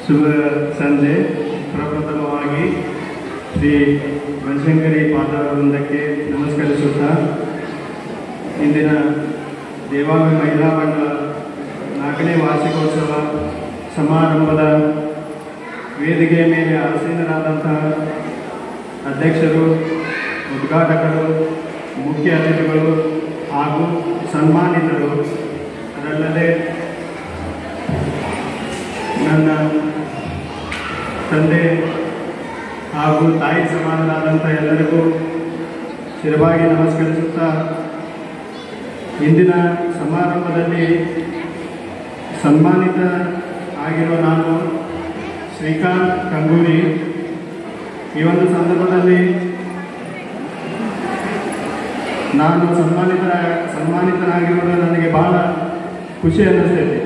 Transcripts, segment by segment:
ಶುಭ ಸಂಜೆ ಪ್ರಪ್ರಥಮವಾಗಿ ಶ್ರೀ ಬನಶಂಕರಿ ಪಾದವೃಂದಕ್ಕೆ ನಮಸ್ಕರಿಸುತ್ತಾ ಇಂದಿನ ದೇವಾಂಗ ಮಹಿಳಾ ಮಂಡಲ ನಾಲ್ಕನೇ ವಾರ್ಷಿಕೋತ್ಸವ ಸಮಾರಂಭದ ವೇದಿಕೆಯ ಮೇಲೆ ಆಸೀನರಾದಂತಹ ಅಧ್ಯಕ್ಷರು ಉದ್ಘಾಟಕರು ಮುಖ್ಯ ಅತಿಥಿಗಳು ಹಾಗೂ ಸನ್ಮಾನಿತರು ಅದಲ್ಲದೆ ನನ್ನ ತಂದೆ ಹಾಗೂ ತಾಯಿ ಸಮಾನರಾದಂಥ ಎಲ್ಲರಿಗೂ ಶಿರವಾಗಿ ನಮಸ್ಕರಿಸುತ್ತಾ ಇಂದಿನ ಸಮಾರಂಭದಲ್ಲಿ ಸನ್ಮಾನಿತ ಆಗಿರುವ ನಾನು ಶ್ರೀಕಾಂತ್ ಕಂಗೂರಿ ಈ ಒಂದು ಸಂದರ್ಭದಲ್ಲಿ ನಾನು ಸನ್ಮಾನಿತರ ಸನ್ಮಾನಿತನಾಗಿರುವುದು ನನಗೆ ಬಹಳ ಖುಷಿ ಅನ್ನಿಸ್ತೈತೆ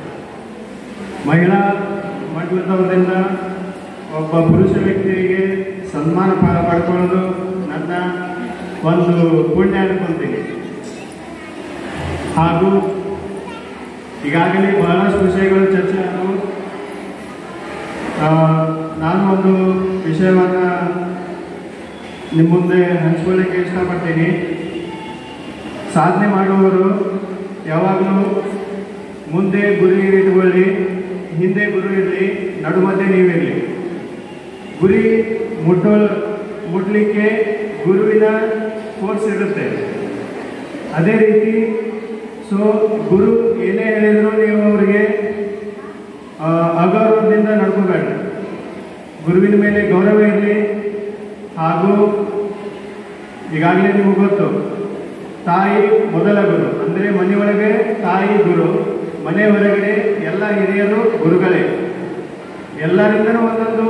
ಮಹಿಳಾ ಮಂಡಲದವರಿಂದ ಒಬ್ಬ ಪುರುಷ ವ್ಯಕ್ತಿಗೆ ಸನ್ಮಾನ ಪ- ಪಡ್ಕೊಳ್ಳೋದು ನನ್ನ ಒಂದು ಪುಣ್ಯ ಅನ್ಕೊಂತೀನಿ ಹಾಗೂ ಈಗಾಗಲೇ ಬಹಳಷ್ಟು ವಿಷಯಗಳು ಚರ್ಚೆ ಆದವು ಆ, ನಾನು ಒಂದು ವಿಷಯವನ್ನು ನಿಮ್ಮ ಮುಂದೆ ಹಂಚ್ಕೊಳ್ಳಿಕ್ಕೆ ಇಷ್ಟಪಡ್ತೀನಿ ಸಾಧನೆ ಮಾಡುವವರು ಯಾವಾಗಲೂ ಮುಂದೆ ಗುರಿ ಇಟ್ಕೊಳ್ಳಿ ಹಿಂದೆ ಗುರು ಇರಲಿ ನಡುಮಧ್ಯೆ ನೀವಿರಲಿ ಗುರಿ ಮುಟ್ಟೋ ಮುಟ್ಲಿಕ್ಕೆ ಗುರುವಿನ ಫೋರ್ಸ್ ಇರುತ್ತೆ ಅದೇ ರೀತಿ ಸೊ ಗುರು ಏನೇ ಹೇಳಿದ್ರು ನೀವು ಅವರಿಗೆ ಆ, ಅಗೌರವದಿಂದ ನಡ್ಕೋಬೇಡ್ರಿ ಗುರುವಿನ ಮೇಲೆ ಗೌರವ ಇರಲಿ ಹಾಗೂ ಈಗಾಗಲೇ ನಿಮಗೆ ಗೊತ್ತು ತಾಯಿ ಮೊದಲ ಗುರು ಅಂದರೆ ಮನೆಯೊಳಗೆ ತಾಯಿ ಗುರು ಮನೆ ಹೊರಗಡೆ ಎಲ್ಲ ಹಿರಿಯರು ಗುರುಗಳೇ ಎಲ್ಲರಿಂದನೂ ಒಂದೊಂದು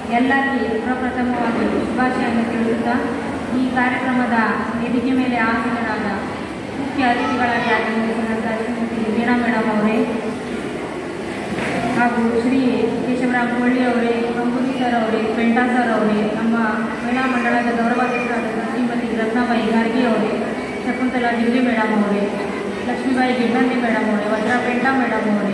ಎಲ್ಲರಿಗೆ ಪ್ರಪ್ರಥಮವಾಗಿ ಶುಭಾಶಯನ್ನು ತಿಳಿಸುತ್ತಾ ಈ ಕಾರ್ಯಕ್ರಮದ ವೇದಿಕೆ ಮೇಲೆ ಆಸೀನರಾದ ಮುಖ್ಯ ಅತಿಥಿಗಳಾಗಿ ಆಗಮಿಸಿದಂಥ ಶ್ರೀಮತಿ ವೀಣಾ ಮೇಡಮ್ ಅವರೇ ಹಾಗೂ ಶ್ರೀ ಕೇಶವರಾಮ್ ಕೊಳ್ಳಿ ಅವರೇ ಕಂಬೂರಿ ಸರ್ ಅವರೇ ಪೆಂಟಾ ಸರ್ ಅವರೇ ನಮ್ಮ ಮಹಿಳಾ ಮಂಡಳದ ಗೌರವಾಧ್ಯಕ್ಷರಾದ ಶ್ರೀಮತಿ ರತ್ನಾಬಾಯಿ ಗಾರ್ಗಿ ಅವರೇ ಶಕುಂತಲಾ ಡಿಗ್ರಿ ಮೇಡಮ್ ಅವರೇ ಲಕ್ಷ್ಮೀಬಾಯಿ ಗಿಡ್ಡಂಡಿ ಮೇಡಮ್ ಅವರೇ ವಜ್ರಾ ಪೆಂಟಾ ಮೇಡಮ್ ಅವರೇ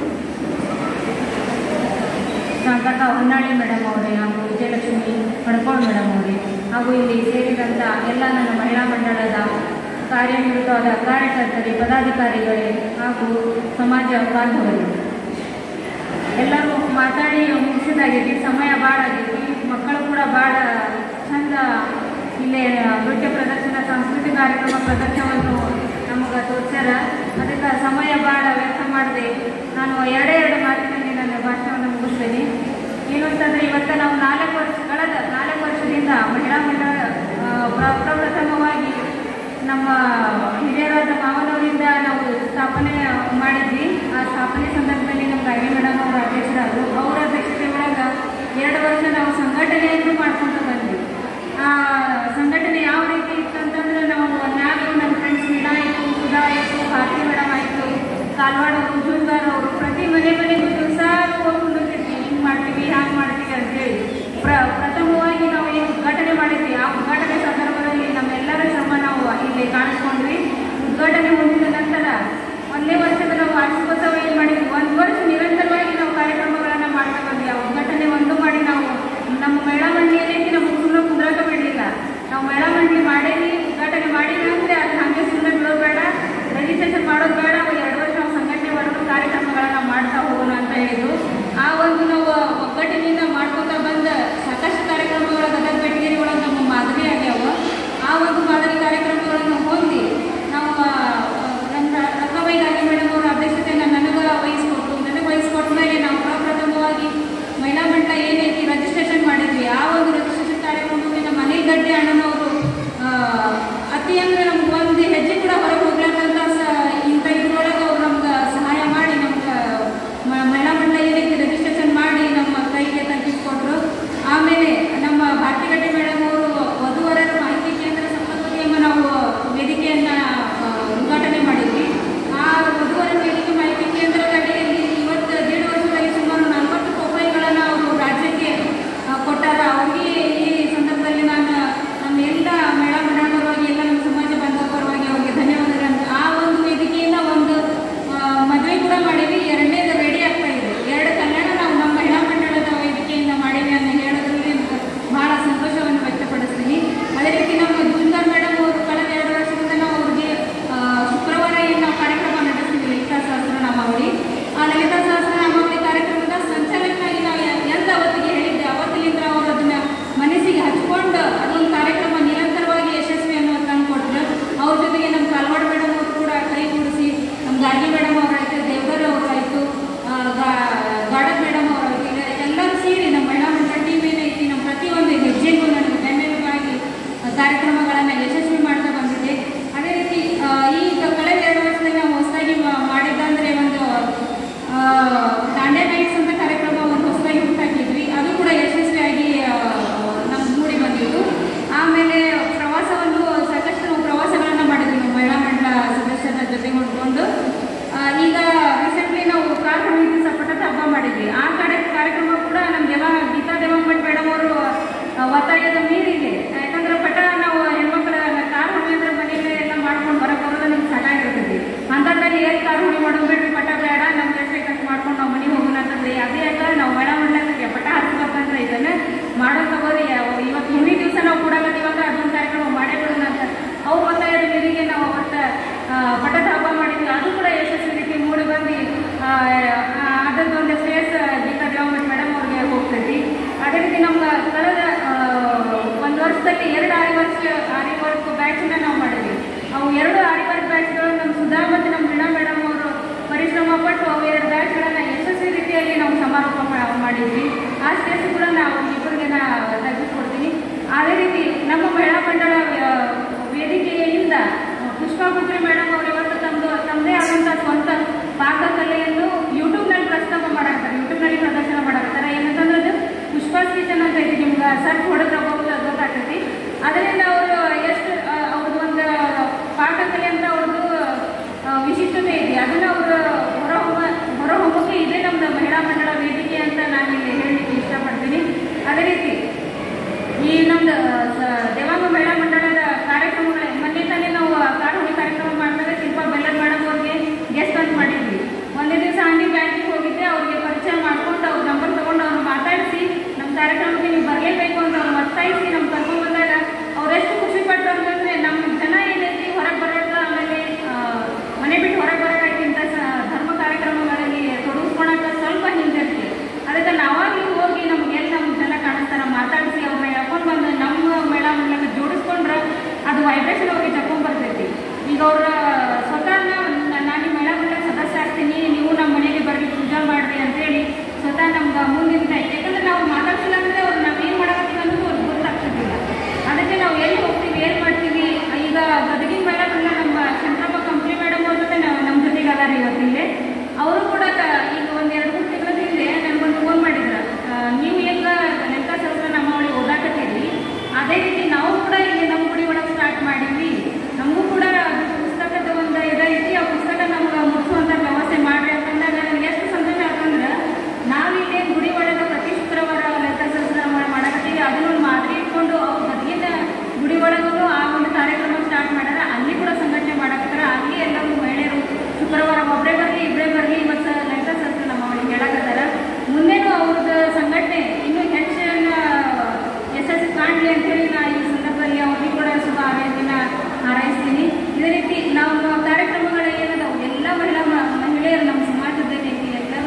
ಸಂಕಟ ಹೊನ್ನಾಳಿ ಮೇಡಮ್ ಅವರೇ ಹಾಗೂ ವಿಜಯಲಕ್ಷ್ಮಿ ಕಡ್ಕೋಳ್ ಮೇಡಮ್ ಅವರೇ ಹಾಗೂ ಇಲ್ಲಿ ಸೇರಿದಂಥ ಎಲ್ಲ ನನ್ನ ಮಹಿಳಾ ಮಂಡಳದ ಕಾರ್ಯನಿರತವಾದ ಕಾರ್ಯಕರ್ತರೇ ಪದಾಧಿಕಾರಿಗಳೇ ಹಾಗೂ ಸಮಾಜ ಬಾಂಧವರೇ ಎಲ್ಲರೂ ಮಾತಾಡಿ ಮುಗಿಸಿದಾಗೈತಿ ಸಮಯ ಭಾಳ ಆಗೈತಿ ಮಕ್ಕಳು ಕೂಡ ಭಾಳ ಚಂದ ಇಲ್ಲೇ ನೃತ್ಯ ಪ್ರದರ್ಶನ ಸಾಂಸ್ಕೃತಿಕ ಕಾರ್ಯಕ್ರಮ ಪ್ರದರ್ಶನವನ್ನು ನಮಗೆ ತೋರಿಸ್ಯಾರ ಅದಕ್ಕೆ ಸಮಯ ಭಾಳ ವ್ಯರ್ಥ ಮಾಡಿದೆ ನಾನು ಎರಡೇ ಎರಡು ಮಾತಿನಲ್ಲಿ ನನ್ನ ಭಾಷಣವನ್ನು ಮುಗಿಸ್ತೇನೆ ಏನು ಅಂತಂದರೆ ಇವತ್ತು ನಾವು ನಾಲ್ಕು ವರ್ಷ ಕಳೆದ ನಾಲ್ಕು ವರ್ಷದಿಂದ ಮಹಿಳಾ ಮಂಡಳ ಆ, ಪ್ರ- ಪ್ರಪ್ರಥಮವಾಗಿ ನಮ್ಮ ಹಿರಿಯರಾದ ಮಾವನವರಿಂದ ನಾವು ಸ್ಥಾಪನೆ ಮಾಡಿದ್ವಿ ಆ ಸ್ಥಾಪನೆ ಸಂದರ್ಭದಲ್ಲಿ ನಮ್ಮ ಗಾಯನಿ ಮೇಡಮ್ ಅವರ ಅಧ್ಯಕ್ಷರಾದರು ಅವರ ಅಧ್ಯಕ್ಷತೆ ಒಳಗೆ ಎರಡು ವರ್ಷ ನಾವು ಸಂಘಟನೆಯನ್ನು ಮಾಡ್ಕೊಂಡು ಬಂದ್ವಿ ಆ ಸಂಘಟನೆ ಯಾವ ರೀತಿ ಇತ್ತಂತಂದ್ರೆ ನಾವು ನಾನು ನನ್ನ ಫ್ರೆಂಡ್ಸ್ ಮೀನಾ ಆಯಿತು ಸುಧಾ ಆಯಿತು ಭಾರತಿ ಮೇಡಮ್ ಆಯಿತು ಕಾಲ್ವಾಡ ಅವರು ಜೂನ್ಗಾರ್ ಅವರು ಪ್ರತಿ ಮನೆ ಮನೆಗೂ ದಿವಸ ಹೋಗ್ಕೊಂಡು ಹೋಗಿರ್ತೀವಿ ಹಿಂಗೆ ಮಾಡ್ತೀವಿ ಹ್ಯಾಂಗೆ ಮಾಡ್ತೀವಿ ಅಂತೇಳಿ ಪ್ರ ಪ್ರಥಮವಾಗಿ ನಾವು ಏನು ಉದ್ಘಾಟನೆ ಮಾಡಿದ್ವಿ ಆ ಉದ್ಘಾಟನೆ ಸಂದರ್ಭದಲ್ಲಿ ನಮ್ಮೆಲ್ಲರ ಶ್ರಮ ನಾವು ಇಲ್ಲಿ ಕಾಣಿಸ್ಕೊಂಡ್ವಿ ಉದ್ಘಾಟನೆ ಹೊಂದಿದ ನಂತರ ಒಂದೇ ವರ್ಷದ ನಾವು ವಾರ್ಷಿಕೋತ್ಸವ ಏನು ಮಾಡಿದ್ವಿ ಒಂದು ವರ್ಷ ನಿರಂತರವಾಗಿ ನಾವು ಕಾರ್ಯಕ್ರಮಗಳನ್ನು ಮಾಡ್ತಾ ಬಂದ್ವಿ ಆ ಉದ್ಘಾಟನೆ ಒಂದು ಮಾಡಿ ನಾವು ನಮ್ಮ ಮಹಿಳಾ ಮಂಡಳಿಯಲ್ಲಿ ನಮಗೆ ಸುಮ್ಮನೆ ಕುಂದ್ರಾಕ ಬಿಡಲಿಲ್ಲ ನಾವು ಮಹಿಳಾ ಮಂಡಳಿ ಮಾಡೇವಿ ಉದ್ಘಾಟನೆ ಮಾಡಿಲ್ಲ ಅಂದರೆ ಅದು ಹಾಗೆ ಸುಮ್ಮನೆ ಬಿಡೋದು ಬೇಡ ರಿಜಿಸ್ಟ್ರೇಷನ್ ಮಾಡೋದು ಬೇಡ ಅವು ಎರಡು ವರ್ಷ ನಾವು ಸಂಘಟನೆ ಮಾಡೋದು ಕಾರ್ಯಕ್ರಮಗಳನ್ನು ಮಾಡ್ತಾ ಹೋಗೋಣ ಅಂತ ಹೇಳಿದ್ರು ಆ ಒಂದು ನಾವು ಒಗ್ಗಟ್ಟಿನಿಂದ ಮಾಡ್ಕೊತಾ ಬಂದ ಸಾಕಷ್ಟು ಕಾರ್ಯಕ್ರಮಗಳ ಗದಗ ಬೆಟಗೇರಿ ಒಳಗೆ ನಮ್ಮ ಮಾದರಿ ಆಗ್ಯಾವ ಆ ಒಂದು ಮಾದರಿ ಕಾರ್ಯಕ್ರಮಗಳನ್ನು ಹೊಂದಿ ನಾವು ಆ, ನಮ್ಮ ರತ್ನಬಾಯಿ ಗಾಂಧಿ ಮೇಡಮ್ ಅವರ ಅಧ್ಯಕ್ಷತೆಯನ್ನು ನನಗೆ ವಹಿಸ್ಕೊಟ್ಟು ನನಗೆ ವಹಿಸ್ಕೊಟ್ಟ ಮೇಲೆ ನಾವು ಪ್ರಪ್ರಥಮವಾಗಿ ಮಹಿಳಾ ಮಂಡಳ ಏನೈತಿ ರಿಜಿಸ್ಟ್ರೇಷನ್ ಮಾಡಿದ್ವಿ ಆ ಒಂದು ರಿಜಿಸ್ಟ್ರೇಷನ್ ಕಾರ್ಯಕ್ರಮದಲ್ಲಿ ನಮ್ಮ ಅನಿಲ್ ಗಡ್ಡೆ ಅಣ್ಣನವರು ಆ, ಅತಿ ಅಂದರೆ ನಮ್ಗೆ ಒಂದು ಹೆಜ್ಜೆ ಕೂಡ ಹೊರಗೆ ಹೋಗ್ಲಾರ್ದಂಥ ಸ ಇಂಥ ಇದ್ರೊಳಗೆ ಅವ್ರು ನಮ್ಗೆ ಸಹಾಯ ಮಾಡಿ ನಮ್ಗೆ ಮ- ಮಹಿಳಾ ಮಂಡಳ ಏನೈತಿ ರಿಜಿಸ್ಟ್ರೇಷನ್ ಮಾಡಿ ನಮ್ಮ ಕೈಗೆ ತಗ್ಗಿಸ್ಕೊಟ್ರು ಆಮೇಲೆ ನಮ್ಮ ಭಾರತಿ ಗಡ್ಡೆ ಮೇಡಮ್ ಅವರು ವಧುವರರ ಮಾಹಿತಿ ಕೇಂದ್ರ ಸಂಪರ್ಕಕ್ಕೆ ಎಂಬ ನಾವು ವೇದಿಕೆಯನ್ನು ಉದ್ಘಾಟನೆ ಮಾಡಿದ್ವಿ ಆ ವಧುವರ ವೇದಿಕೆ ಮಾಹಿತಿ ಕೇಂದ್ರದ ಅಡಿಯಲ್ಲಿ ಇವತ್ತು ದೇಡು ವರ್ಷದಲ್ಲಿ ಸುಮಾರು ನಲವತ್ತು ರೂಪಾಯಿಗಳನ್ನು ಅವರು ರಾಜ್ಯಕ್ಕೆ ಆ, ಕೊಟ್ಟಾರ ಅವ್ರಿಗೆ ಈ ಸಂದರ್ಭದಲ್ಲಿ ನಾನು ನಮ್ಮ ಎಲ್ಲ ಮಹಿಳಾ ಮಂಡಳ ಪರವಾಗಿ ಎಲ್ಲ ನಮ್ಮ ಸಮಾಜ ಬಾಂಧವ ಪರವಾಗಿ ಅವರಿಗೆ ಧನ್ಯವಾದಗಳನ್ನು ಆ ಒಂದು ವೇದಿಕೆಯಿಂದ ಒಂದು ಆ, ಮದುವೆ ಕೂಡ ಮಾಡೀವಿ ಎರಡನೇದು ರೆಡಿ ಆಗ್ತಾ ಇದೆ ಎರಡು ಕಲ್ಯಾಣ ನಾವು ನಮ್ಮ ಮಹಿಳಾ ಮಂಡಳದ ವೇದಿಕೆಯಿಂದ ಮಾಡೀವಿ ಅಂತ ಹೇಳೋದ್ರಲ್ಲಿ ನಮ್ದು ಸ- ದೇವಾಂಗ ಮಹಿಳಾ ಮಂಡಳದ ಕಾರ್ಯಕ್ರಮಗಳ ಮೊನ್ನೆ ತಾನೇ ನಾವು ಕಾರುಣಿ ಕಾರ್ಯಕ್ರಮ ಮಾಡಿದಾಗ ಶಿಲ್ಪ ಬೆಲ್ಲದ ಮೇಡಮ್ ಅವ್ರಿಗೆ ಗೆಸ್ಟ್ ಅಂತ ಮಾಡಿದ್ವಿ ಒಂದೇ ದಿವಸ ಅಂಗಡಿ ಬ್ಯಾಂಕಿಗೆ ಹೋಗಿದ್ದೆ ಅವ್ರಿಗೆ ಪರಿಚಯ ಮಾಡ್ಕೊಂಡು ಅವ್ರ ನಂಬರ್ ತಗೊಂಡು ಅವ್ರು ಮಾತಾಡಿಸಿ ನಮ್ಮ ಕಾರ್ಯಕ್ರಮಕ್ಕೆ ನೀವು ಬರಲೇಬೇಕು ಅಂತ ಅವ್ರು ಒತ್ತಾಯಿಸಿ ನಮ್ಮ ಕರ್ಕೊಂಡು ಬಂದಾಗ ಅವರೆಷ್ಟು ಖುಷಿ ಪಟ್ಟರು ಅಂತಂದ್ರೆ ನಮ್ಮ ಜನ ಏನೈತಿ ಹೊರಗೆ ಬರೋದು ಆಮೇಲೆ ಆ, ಮನೆ ಬಿಟ್ಟು ಹೊರಗೆ ಬರೋಕ್ಕಿಂತ ಧರ್ಮ ಕಾರ್ಯಕ್ರಮಗಳಲ್ಲಿ ತೊಡಗಿಸ್ಕೊಳಕ್ಕೆ ಸ್ವಲ್ಪ ಹಿಂದಿರ್ತೀವಿ ಅದಕ್ಕೆ ನಾವಾಗಲೂ ಹೋಗಿ ನಮ್ಗೆ ಎಲ್ಲಿ ನಮ್ಮ ಜನ ಕಾಣಿಸ್ತಾರ ಮಾತಾಡಿಸಿ ಅವ್ರನ್ನ ಹೇಳ್ಕೊಂಡು ಬಂದು ನಮ್ಮ ಮೇಳ ಮಂಡಲಕ್ಕೆ ಜೋಡಿಸ್ಕೊಂಡ್ರೆ ಅದು ವೈಬ್ರೇಷನ್ ಅವ್ರಿಗೆ ತಗೊಂಡ್ ಬರ್ತೈತಿ ಈಗ ಅವ್ರ ಸ್ವತಃ ನಾನು ಈ ಮೇಳ ಮಂಡಲ ಸದಸ್ಯ ಆಗ್ತೀನಿ ನೀವು ನಮ್ಮ ಮನೆಗೆ ಬರ್ರಿ ಪೂಜಾ ಮಾಡ್ರಿ ಅಂತೇಳಿ ಸ್ವತಃ ನಮ್ಗೆ ಮುಂದಿನ ಯಾಕಂದ್ರೆ ನಾವು ಮಾತಾಡ್ಸಿಲ್ಲ ಅಂದ್ರೆ ಅವ್ರು ನಾವು ಏನು ಮಾಡಕತ್ತೀವಿ ಅನ್ನೋದು ಅವ್ರಿಗೆ ಗೊತ್ತಾಗ್ತಿದ್ದಿಲ್ಲ ಅದಕ್ಕೆ ನಾವು ಎಲ್ಲಿ ಹೋಗ್ತೀವಿ ಏನು ಮಾಡ್ತೀವಿ ಈಗ ಗದಗಿನ ಮೇಳ ಮಂಡಲ ನಮ್ಮ ಚಂದ್ರಪ್ಪ ಕಂಪ್ನಿ ಮೇಡಮ್ ಅವ್ರ ಜೊತೆ ನಾವು ನಮ್ಮ ಜೊತೆಗೆ ಅದಾರ ಇವತ್ತಿಲ್ಲಿ ಅವರು ಕೂಡ ಕ- ಈಗ ಒಂದು ಎರಡು ಮೂರು ತಿಂಗಳ ಹಿಂದೆ ನನಗೊಂದು ಫೋನ್ ಮಾಡಿದ್ರು ಆ, ನೀವು ಈಗ ಲೆಕ್ಕ ಶಾಸ್ತ್ರ ನಮ್ಮ ಅವಳಿಗೆ ಓದಾಕತ್ತೀರಿ ಅದೇ ರೀತಿ ನಾವು ಕೂಡ ಇಲ್ಲಿ ನಮ್ಮ ಗುಡಿ ಒಳಗೆ ಸ್ಟಾರ್ಟ್ ಮಾಡಿದ್ವಿ ನಮಗೂ ಕೂಡ ಅದು ಪುಸ್ತಕದ ಒಂದು ಇದೈತಿ ಆ ಪುಸ್ತಕ ನಮ್ಗೆ ಮುಗಿಸುವಂಥ ವ್ಯವಸ್ಥೆ ಮಾಡ್ರಿ ಅಂತಂದಾಗ ನನಗೆ ಎಷ್ಟು ಸಂತೋಷ ಆಯ್ತಂದ್ರೆ ನಾವಿಲ್ಲಿ ಗುಡಿ ಒಳಗೆ ಪ್ರತಿ ಶುಕ್ರವಾರ ಲೆಕ್ಕಶಾಸ್ತ್ರ ಮಾಡಕತ್ತೀವಿ ಅದನ್ನೊಂದು ಮಾದರಿ ಇಟ್ಕೊಂಡು ಅವ್ರು ಬದಿಗಿನ ಗುಡಿ ಒಳಗೂ ಆ ಒಂದು ಕಾರ್ಯಕ್ರಮ ಸ್ಟಾರ್ಟ್ ಮಾಡ್ಯಾರ ಅಲ್ಲಿ ಕೂಡ ಸಂಘಟನೆ ಮಾಡಕತ್ತಾರ ಅಲ್ಲಿ ಎಲ್ಲರೂ ಮಹಿಳೆಯರು ಶುಕ್ರವಾರ ಒಬ್ಬರೇ ಬರಲಿ ಇಬ್ಬರೇ ಬರಲಿ ಇವತ್ತು ಲೆಕ್ಕಶಾಸ್ತ್ರ ನಮ್ಮ ಅವಳಿಗೆ ಹೇಳಕತ್ತಾರ ಮುಂದೇನು ಅವ್ರದ್ದು ಸಂಘಟನೆ ಇನ್ನೂ ಹೆಚ್ಚಿನ ಯಶಸ್ಸು ಕಾಣಲಿ ಅಂತೇಳಿ ನಾ ಈ ಸಂದರ್ಭದಲ್ಲಿ ಅವ್ರಿಗೆ ಕೂಡ ಶುಭ ಹಾರೈಕೆನ ಹಾರೈಸ್ತೀನಿ ಇದೇ ರೀತಿ ನಾವು ಕಾರ್ಯಕ್ರಮಗಳು ಏನದಾವು ಎಲ್ಲ ಮಹಿಳಾ ಮ- ಮಹಿಳೆಯರು ನಮ್ಮ ಸಮಾಜದಲ್ಲಿ ಎಲ್ಲರೂ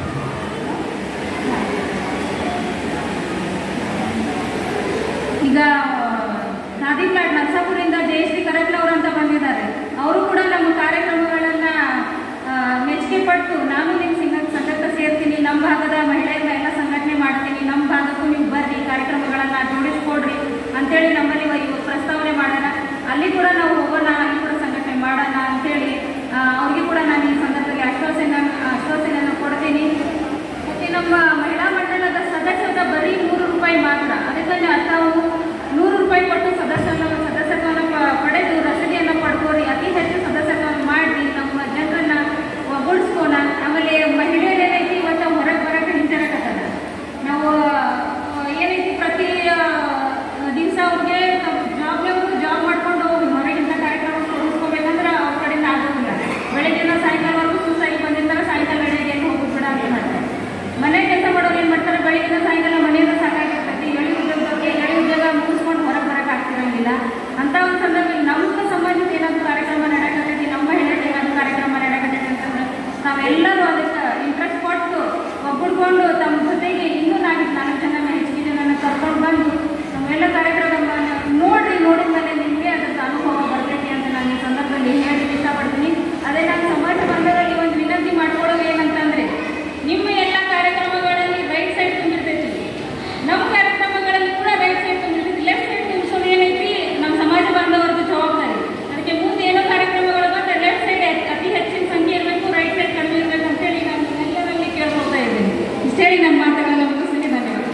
ಈಗ ಖಾದಿ ಪ್ಲಾಟ್ ನರಸಾಪುರಿಂದ ಜಯಶ್ರೀ ಕರಟ್ಲವ್ರು ಅಂತ ಬಂದಿದ್ದಾರೆ ಅವರು ಕೂಡ ನಮ್ಮ ಕಾರ್ಯಕ್ರಮಗಳನ್ನ ಆ, ಮೆಚ್ಚುಗೆ ಪಟ್ಟು ನಾನು ನಿಮ್ಮ ಸಿಂಗ ಸಂಘಕ್ಕೆ ಸೇರ್ತೀನಿ ನಮ್ಮ ಭಾಗದ ಮಹಿಳೆಯರನ್ನ ಎಲ್ಲ ಸಂಘಟನೆ ಮಾಡ್ತೀನಿ ನಮ್ಮ ಭಾಗಕ್ಕೂ ನೀವು ಬರ್ರಿ ಕಾರ್ಯಕ್ರಮಗಳನ್ನ ಜೋಡಿಸ್ಕೊಡ್ರಿ ಅಂತೇಳಿ ನಮ್ಮಲ್ಲಿ ಇವಾಗ ಪ್ರಸ್ತಾವನೆ ಮಾಡೋಣ ಅಲ್ಲಿ ಕೂಡ ನಾವು ಹೋಗೋಣ ಅಲ್ಲಿ ಕೂಡ ಸಂಘಟನೆ ಮಾಡೋಣ ಅಂತೇಳಿ ಆ, ಅವ್ರಿಗೆ ಕೂಡ ನಾನು ಈ ಸಂದರ್ಭದಲ್ಲಿ ಆಶ್ವಾಸನೆ ಆಶ್ವಾಸನೆಯನ್ನು ಕೊಡ್ತೀನಿ ಮತ್ತೆ ನಮ್ಮ ಮಹಿಳಾ ಮಂಡಳದ ಸದಸ್ಯದ ಬರೀ ನೂರು ರೂಪಾಯಿ ಮಾತ್ರ ಅದಕ್ಕೆ ತಾವು ನೂರು ರೂಪಾಯಿ ಕೊಟ್ಟು ಸದಸ್ಯನ ಸದಸ್ಯತ್ವವನ್ನು ಪ- ಪಡೆದು ರಸೀದಿಯನ್ನು ಪಡ್ಕೋರಿ ಅತಿ ಹೆಚ್ಚು ಸದಸ್ಯತ್ವವನ್ನು ಮಾಡಿ ನಮ್ಮ ಜನರನ್ನ ಒಗ್ಗೂಡಿಸ್ಕೋಣ ಆಮೇಲೆ ಮಹಿಳೆಯರು ಏನೈತಿ ಇವತ್ತು ಹೊರಗೆ ಬರೋಕೆ ಹಿಂಜರಕತ್ತದ ನಾವು ಆ, ಏನೈತಿ ಪ್ರತಿ ದಿವಸ ಅವ್ರಿಗೆ ಜಾಬ್ನವರು ಜಾಬ್ ಮಾಡ್ಕೊಂಡು ಹೊರಗಿಂತ ಕಾರ್ಯಕ್ರಮ ತೊಡಗಿಸ್ಕೋಬೇಕಂದ್ರೆ ಅವ್ರ ಕಡೆಯಿಂದ ಆಗೋದಿಲ್ಲ ಬೆಳಗ್ಗಿನ ಸಾಯಂಕಾಲವರೆಗೂ ಸುಸ್ತಾಗಿ ಬಂದಿರ್ತಾರೆ ಸಾಯಂಕಾಲ ನಡೆಗೆ ಹೋಗೋದು ಬಿಡ ಅಂತ ಮಾಡ್ತಾರೆ ಮನೆ ಕೆಲಸ ಮಾಡೋರು ಏನು ಮಾಡ್ತಾರೆ ಬೆಳಗಿನ ಸಾಯಂಕಾಲ ಮನೆಯಿಂದ ಸಾಕಾಗಿರ್ತೈತಿ ಎಳಿ ಉದ್ಯೋಗದವ್ರಿಗೆ ಎಳಿ ಉದ್ಯೋಗ ಮುಗಿಸ್ಕೊಂಡು ಹೊರಗೆ ಬರಕ್ಕೆ ಆಗ್ತಿರಂಗಿಲ್ಲ ಅಂತ ಒಂದು ಸಂದರ್ಭದಲ್ಲಿ ನಮ್ಮ ಸಮಾಜಕ್ಕೆ ಏನಾದ್ರು ಕಾರ್ಯಕ್ರಮ ನಡೆಯಕತ್ತೈತಿ ನಮ್ಮ ಮಹಿಳೆಯರಿಗೆ ಏನಾದ್ರು ಕಾರ್ಯಕ್ರಮ ನಡೆಯಕತ್ತೈತಿ ಅಂತಂದ್ರೆ ನಾವೆಲ್ಲರೂ ಅದಕ್ಕೆ ಇಂಟ್ರೆಸ್ಟ್ ಕೊಟ್ಟು ಒಗ್ಗೂಡ್ಕೊಂಡು ತಮ್ಮ ಜೊತೆಗೆ ಇನ್ನೂ ನಾಲ್ಕು ನಾಲ್ಕು ಜನ ಹೆಚ್ಚಿಗೆ ಜನನ ಕರ್ಕೊಂಡು ಬಂದು ನಮ್ಮೆಲ್ಲ ಕಾರ್ಯಕ್ರಮವನ್ನು ನೋಡ್ರಿ ನೋಡಿದ ಮೇಲೆ ನಿಮಗೆ ಅದಕ್ಕೆ ಅನುಭವ ಬರ್ತೈತಿ ಅಂತ ನಾನು ಈ ಸಂದರ್ಭದಲ್ಲಿ ಹೇಳಲಿಕ್ಕೆ ಇಷ್ಟಪಡ್ತೀನಿ ಅದೇ ನಾನು ಸಮಾಜ ಬಂಧದಲ್ಲಿ ಒಂದು ವಿನಂತಿ ಮಾಡ್ಕೊಳ್ಳೋದು ಏನಂತಂದ್ರೆ ನಿಮ್ಮ ಎಲ್ಲ ಕಾರ್ಯಕ್ರಮಗಳಲ್ಲಿ ರೈಟ್ ಸೈಡ್ ತುಂಬಿರ್ತೈತಿ ನಮ್ಮ ಕಾರ್ಯಕ್ರಮಗಳಲ್ಲಿ ಕೂಡ ರೈಟ್ ಸೈಡ್ ತುಂಬಿರ್ತೈತಿ ಲೆಫ್ಟ್ ಸೈಡ್ ತುಂಬಿಸೋದು ಏನೈತಿ ನಮ್ಮ ಸಮಾಜ ಬಾಂಧವರದ್ದು ಜವಾಬ್ದಾರಿ ಅದಕ್ಕೆ ಮುಂದೆ ಏನೋ ಕಾರ್ಯಕ್ರಮಗಳು ಬಂದ್ರೆ ಲೆಫ್ಟ್ ಸೈಡ್ ಅತಿ ಹೆಚ್ಚಿನ ಸಂಖ್ಯೆ ಇರಬೇಕು ರೈಟ್ ಸೈಡ್ ಕಡಿಮೆ ಇರಬೇಕು ಅಂತೇಳಿ ನಾನು ಎಲ್ಲರಲ್ಲಿ ಕೇಳ್ಕೊಳ್ತಾ ಇದ್ದೀನಿ ಇಷ್ಟೇಳಿ ನನ್ನ ಮಾತುಗಳನ್ನು ಮುಗಿಸ್ತೀನಿ ಧನ್ಯವಾದ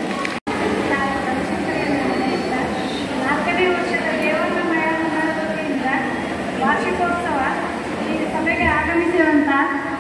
ನಾಲ್ಕನೇ ವರ್ಷದ ದೇವರ ಮೇಳ ಮಂಡಳದಿಂದ ವಾರ್ಷಿಕೋತ್ಸವ ಈ ಸಭೆಗೆ ಆಗಮಿಸಿರುವಂಥ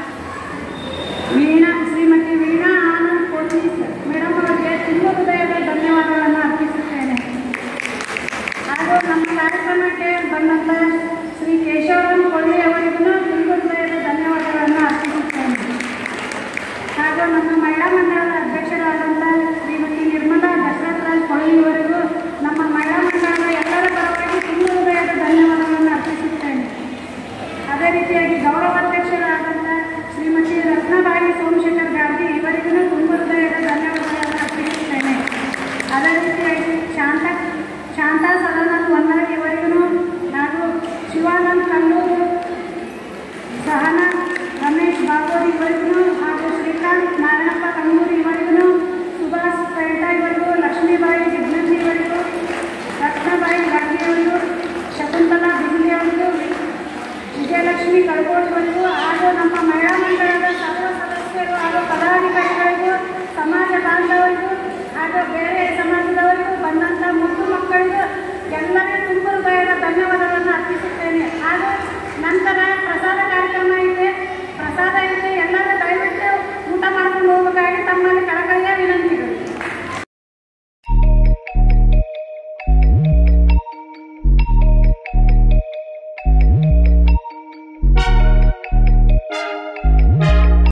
ವೀಣಾ ಶ್ರೀಮತಿ ವೀಣಾ ಆನಂದ್ ಪೊಲೀಸ್ ಮೇಡಮ್ ಅವರಿಗೆ ತುಂಬ ಹೃದಯದ ಧನ್ಯವಾದಗಳನ್ನು ಅರ್ಪಿಸುತ್ತೇನೆ ಹಾಗೂ ನಮ್ಮ ಕಾರ್ಯಕ್ರಮಕ್ಕೆ ಬಂದಂಥ ಶ್ರೀ ಕೇಶವರಾಮ್ ಕೊಳ್ಳಿ ಅವರಿಗೂ ತುಂಬ ಹೃದಯದ ಧನ್ಯವಾದಗಳನ್ನು ಅರ್ಪಿಸುತ್ತೇನೆ ಹಾಗೂ ನಮ್ಮ ಮಹಿಳಾ ಮಂಡಳದ ಅಧ್ಯಕ್ಷರಾದಂಥ ಶ್ರೀಮತಿ ನಿರ್ಮಲಾ ದಶರಥರಾಜ್ ಕೊಳ್ಳಿ ಇವರಿಗೂ ನಮ್ಮ ಮಹಿಳಾ ಮಂಡಳದ ಎಲ್ಲರ ಪರವಾಗಿ ತುಂಬ ಹೃದಯದ ಧನ್ಯವಾದಗಳನ್ನು ಅರ್ಪಿಸುತ್ತೇನೆ ಅದೇ ರೀತಿಯಾಗಿ ಗೌರವಾಧ್ಯಕ್ಷರಾದಂಥ ಶ್ರೀಮತಿ ರತ್ನಬಾಯಿ ಸೋಮಶೇಖರ್ ಗಾಂಧಿ ಇವರಿಗೂ ತುಂಬ ಹೃದಯದ ಧನ್ಯವಾದಗಳನ್ನು ಅರ್ಪಿಸುತ್ತೇನೆ ಅದೇ ರೀತಿಯಾಗಿ ಶಾಂತ ಶಾಂತಾ ಸದಾನಂದ್ ಹೊನ್ನಾಳಿ ಇವರಿಗೂ ಹಾಗೂ ಶಿವಾನಂದ್ ಕಲ್ಲೂರು ಸಹನಾ ರಮೇಶ್ ಬಾಗೋರಿ ಇವರಿಗೂ ಹಾಗೂ ಶ್ರೀಕಾಂತ್ ನಾರಾಯಣಪ್ಪ ಕಂಗೂರಿ ಇವರಿಗೂ ಸುಭಾಷ್ ಪೇಟ ಇವರಿಗೂ ಲಕ್ಷ್ಮೀಬಾಯಿ ಜಿಗ್ನಂದಿ ಇವರಿಗೂ ರತ್ನಬಾಯಿ ಗಾಂಧಿ ಅವರಿಗೂ ಶಕುಂತಲಾ ಬಿಜ್ಲಿ ಅವರಿಗೂ ವಿಜಯಲಕ್ಷ್ಮಿ ಕಳ್ಕೋಟ್ ಇವರಿಗೂ